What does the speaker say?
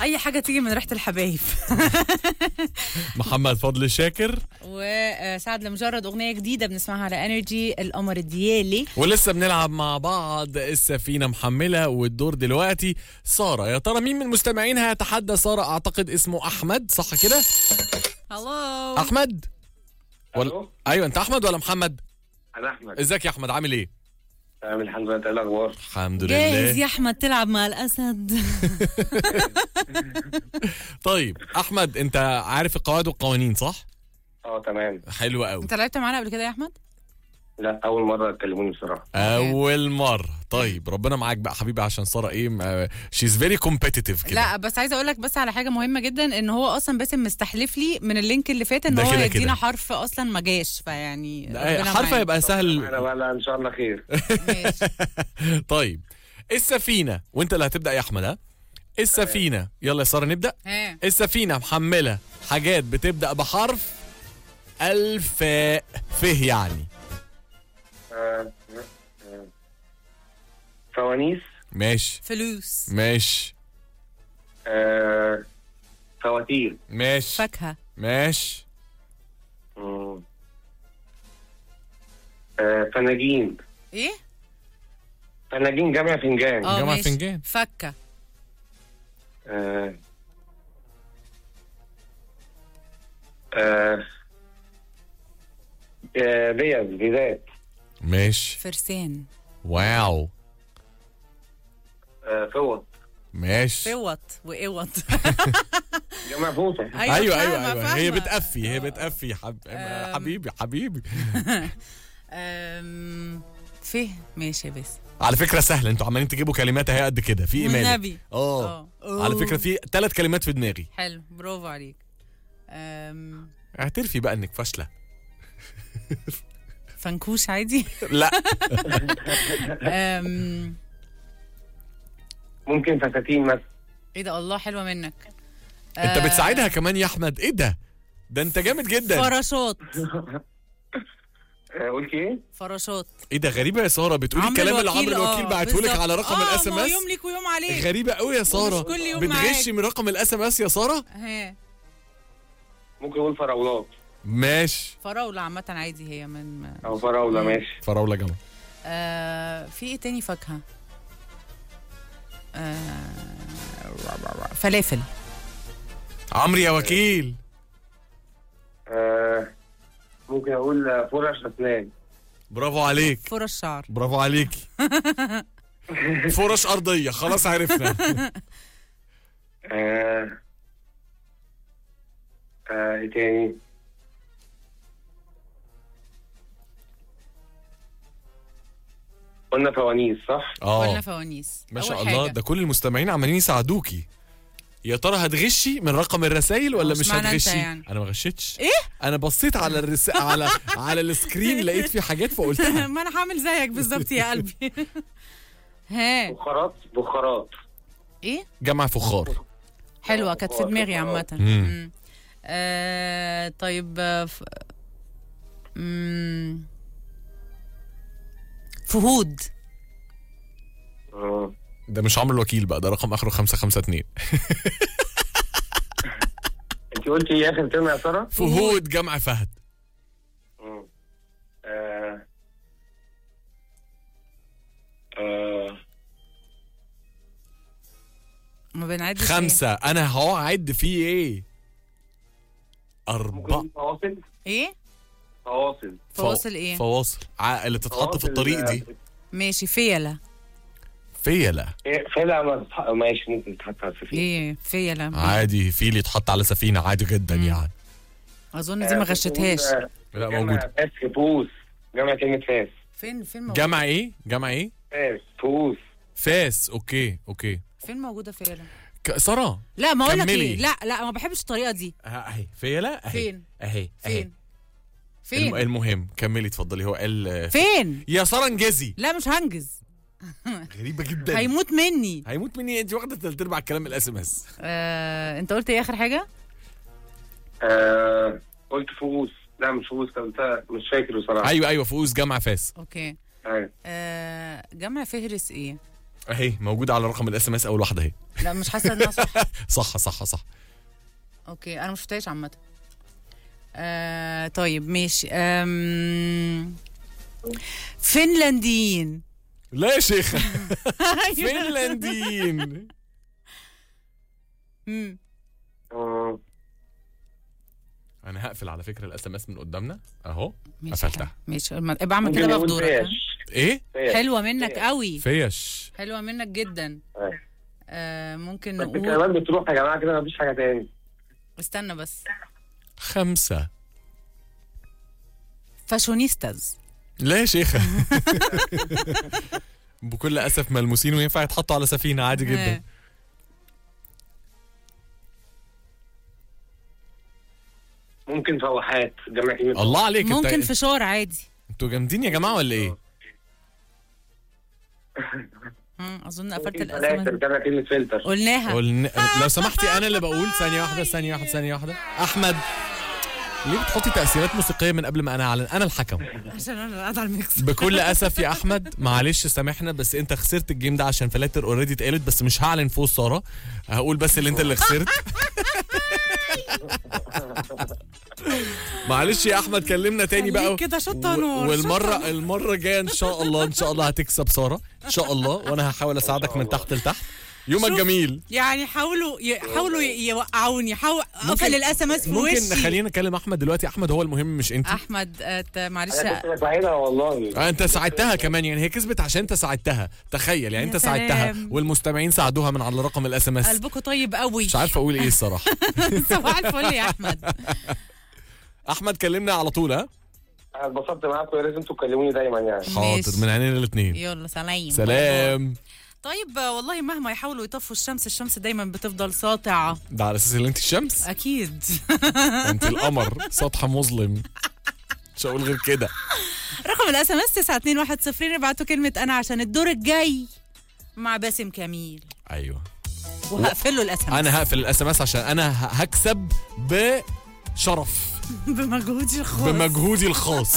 اي حاجه تيجي من ريحه الحبايب محمد فضل شاكر وسعد لمجرد اغنيه جديده بنسمعها على انرجي القمر الديالي ولسه بنلعب مع بعض السفينة محملة والدور دلوقتي سارة يا ترى مين من المستمعين هيتحدى سارة أعتقد اسمه أحمد صح كده هلو أحمد ولا ألو؟ أيوة أنت أحمد ولا محمد انا احمد ازيك يا أحمد عامل إيه تمام الحمد لله إنت إيه الاخبار الحمد جاهز لله يا احمد تلعب مع الاسد طيب أحمد أنت عارف القواعد والقوانين صح اه تمام حلو قوي انت لعبت معانا قبل كده يا احمد لا اول مره تكلموني بصراحه أول مرة طيب ربنا معاك بقى حبيبي عشان سارة إيه شيز فيري كومبيتيتيف كده لا بس عايزه اقول لك بس على حاجه مهمه جدا ان هو اصلا باسم مستحلف لي من اللينك اللي فات ان ده هو كده يدينا كده. حرف اصلا ما جاش فيعني لا، ربنا حرف معاك. هيبقى سهل انا بقى لا ان شاء الله خير ماشي طيب السفينة وانت اللي هتبدأ يا احمد ها السفينة يلا يا سارة نبدأ ها السفينة محملة حاجات بتبدأ بحرف الفاء فه يعني آه، آه. فوانيس ماشي فلوس ماشي آه، فواتير ماشي فاكهه ماشي مم. آه، فناجين ايه فناجين جمع فنجان اه جمع ماشي. فنجان. فكه آه، آه، آه، بيض بيضات ماشي فرسان واو آه، فوط ماشي فوط واوط جمع فوطه ايوه ايوه فاهمة، ايوه هي فاهمة. بتقفي هي بتقفي حب... حبيبي حبيبي أم، فيه ماشي يا بس على فكرة سهلة انتوا عمالين تجيبوا كلمات اهي قد كده في ايمان والنبي. اه آه. على فكرة في ثلاث كلمات في دماغي حلو برافو عليك أم، اعترفي بقى انك فاشلة فنكوش عادي لا أم، ممكن فساتين مثلا ايه ده الله حلوه منك انت آه، بتساعدها كمان يا احمد ايه ده ده انت جامد جدا فراشات آه، قلت ايه؟ فراشات ايه ده غريبه يا ساره بتقولي عمرو الكلام اللي الوكيل، عمرو الوكيل آه، بعته لك بالظبط. على رقم آه، الاس ام ما اس يوم ليك ويوم عليك غريبه قوي يا ساره كل يوم بتغشي من رقم الاس ام اس يا ساره ها ممكن اقول فراولات ماشي فراوله عامه عادي هي من ما- او فراوله ماشي فراوله جمع آه في ايه تاني فاكهه آه فلافل عمرو يا وكيل آه، ممكن اقول آه، فرش اسنان برافو عليك فرش شعر برافو عليكي فرش ارضيه خلاص عرفنا آه، آه، ايه تاني؟ قلنا فوانيس صح؟ قلنا اه فوانيس ما أول شاء الله حاجة. ده كل المستمعين عمالين يساعدوكي يا ترى هتغشي من رقم الرسائل ولا مش مش معنى أنت هتغشي يعني. انا ما غشيتش ايه انا بصيت على الرس... على على السكرين لقيت في حاجات فقلتها ما انا هعمل زيك بالظبط يا قلبي ها بخارات بخارات ايه جمع فخار حلوه كانت في دماغي عامه مم. مم. آه طيب آه، ف... مم. فهود آه، ده مش عمرو الوكيل بقى ده رقم اخره 552 انت قلتي ايه اخر كلمه يا ساره؟ فهود جمع فهد مم. آه، آه، ما بنعدش خمسة أنا هقعد فيه إيه؟ ممكن أربعة نقول فواصل ايه فواصل فواصل ايه فواصل ع- اللي تتحط في فواصل، الطريق آه، دي ماشي فيلة فيلة إيه، فعلا ما تتح- ماشي ممكن تتحط على السفينه ايه فيلة عادي فيل يتحط على سفينة عادي جدا يعني اظن دي ما غشتهاش آه، لا جمع موجود فاس فوس جمع كلمة فاس فين فين موجودة جمع إيه؟ جمع إيه؟ فاس فوس فاس أوكي أوكي فين موجودة فيلة ك- سارة لا ما اقول لك كملي. ايه لا لا ما بحبش الطريقة دي ها- أهي فيلة أهي فين؟ أهي أهي فين فين الم- المهم كملي اتفضلي هو قال فين يا سارة انجزي لا مش هنجز غريبة جدا هيموت مني هيموت مني انت واخده تلات ارباع الكلام الاس ام اس آه، انت قلت ايه اخر حاجة آه قلت فوس لا مش فوس قلتها مش فاكر بصراحة ايوه ايوه فوز جمع فاس اوكي أيوة. آه، جمع فهرس ايه اهي موجوده على رقم الاس ام اس اول واحده اهي لا مش حاسه انها صح صح صح صح اوكي انا ما شفتهاش عامه آه طيب ماشي أم... فنلنديين لا يا شيخ فنلنديين مم. آه، انا هقفل على فكره الاس ام اس من قدامنا اهو ماشي قفلتها. ماشي ابقى اعمل ممكن كده بقى في نقول دورك ها؟ فيش ايه فيش. حلوه منك فيش. قوي فيش حلوه منك جدا آه. آه ممكن بس نقول الكلمات بتروح يا جماعه كده مفيش حاجه تاني استنى بس خمسة فاشونيستاز لا يا شيخ بكل اسف ملموسين وينفع يتحطوا على سفينه عادي جدا آه. ممكن فواحات جمع كلمه الله عليك انت- ممكن فشار عادي انتوا جامدين يا جماعه ولا ايه؟ مم، اظن قفلت ممكن فلاتر الاسم جمع كلمه فلتر قلناها قلنا لو سمحتي انا اللي بقول ثانيه واحده ثانيه واحده ثانيه واحده احمد ليه بتحطي تاثيرات موسيقيه من قبل ما انا اعلن انا الحكم عشان انا قاعده على الميكس بكل اسف يا احمد معلش سامحنا بس انت خسرت الجيم ده عشان فلاتر اوريدي اتقالت بس مش هعلن فوز ساره هقول بس اللي انت اللي خسرت معلش يا احمد كلمنا تاني بقى خليك كده شطة نور، والمره شطة. المره الجايه ان شاء الله ان شاء الله هتكسب ساره ان شاء الله وانا هحاول اساعدك من تحت لتحت يومك شوف، جميل يعني حاولوا يحاولوا يوقعوني حاول ممكن- قفل الاس ام اس في ممكن وشي خلينا نكلم احمد دلوقتي احمد هو المهم مش انت احمد آه، ت- معلش انا كنت بساعدها والله آه انت ساعدتها كمان يعني هي كسبت عشان انت ساعدتها تخيل يعني يا انت ساعدتها سلام. والمستمعين ساعدوها من على رقم الاس ام اس قلبكم طيب قوي مش عارف اقول ايه الصراحه صباح الفل يا احمد احمد كلمنا على طول ها انا اتبسطت معاكم يا ريت انتوا تكلموني دايما يعني حاضر ماشي. من عينينا الاثنين يلا سلام سلام طيب آه، والله مهما يحاولوا يطفوا الشمس الشمس دايما بتفضل ساطعه ده على اساس ان انت الشمس اكيد انت القمر سطح مظلم مش هقول غير كده رقم الاس ام اس 92110 ابعتوا كلمه انا عشان الدور الجاي مع باسم كميل ايوه وهقفل له الاس ام اس انا هقفل الاس ام اس عشان انا ه- هكسب بشرف بمجهودي الخاص بمجهودي الخاص